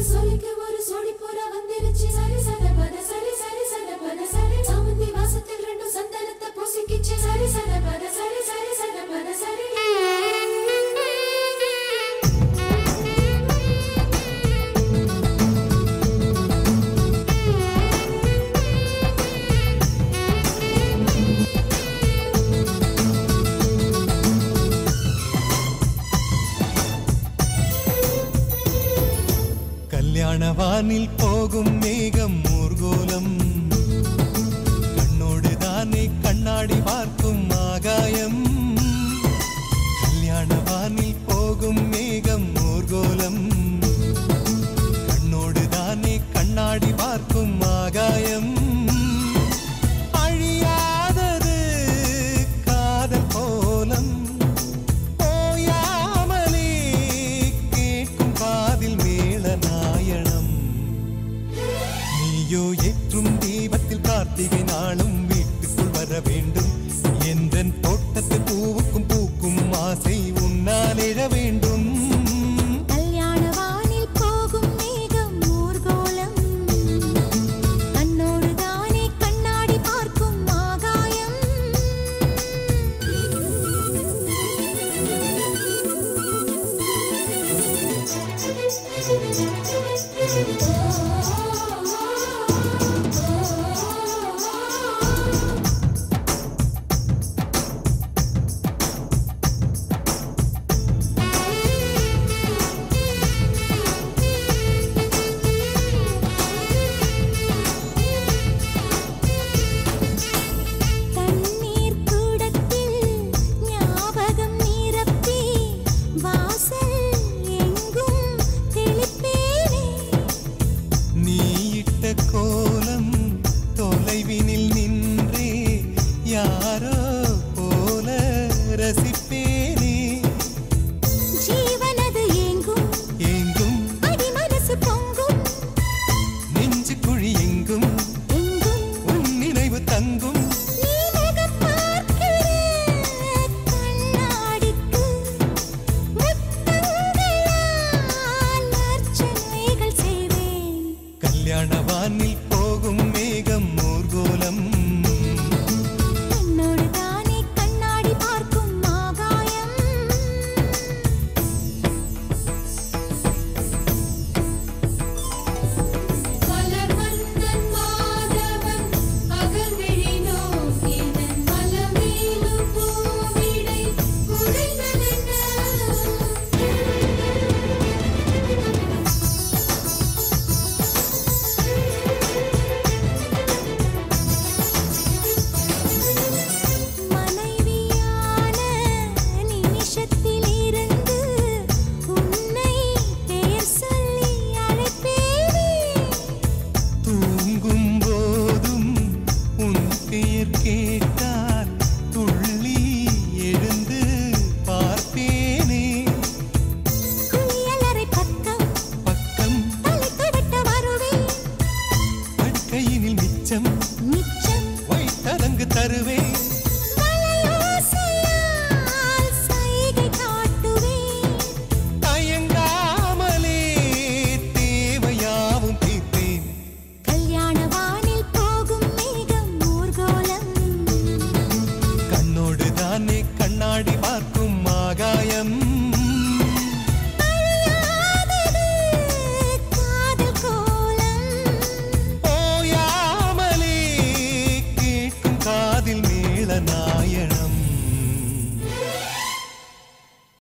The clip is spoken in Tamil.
சொலிக்கு ஒரு சொடி புறா வந்துருச்சு சரி சத பத சரி சரி சத பத சரி சாமந்தி வாசத்தில் ரெண்டும் சந்தனத்தை பொசுக்கிச்சு சரி சத பத சரி சரி சத பத சரி கல்யாண வானில் போகும் மேகம் ஊர்கோலம் கண்ணோடு தானே கண்ணாடி பார்க்கும் ஆகாயம் கல்யாண வானில் போகும் மேகம் ஊர்கோலம் கண்ணோடு தானே கண்ணாடி பார்க்கும் ஆகாயம் அழியாதது காதல் கோலம் ஓயாமலே கேட்கும் காதில் மேள நாயணம் நீயோ ஏற்றும் தீபத்தில் கார்த்திகை நாளும் வீட்டுக்குள் வர வேண்டும் எந்தன் தோட்டத்து பூவுக்கும் பூக்கும் ஆசை உன்னால் எழ வேண்டும் கல்யாண வானில் போகும் மேகம் ஊர்கோலம் கண்ணோடு தானே கண்ணாடி பார்க்கும் ஆகாயம் Thank you.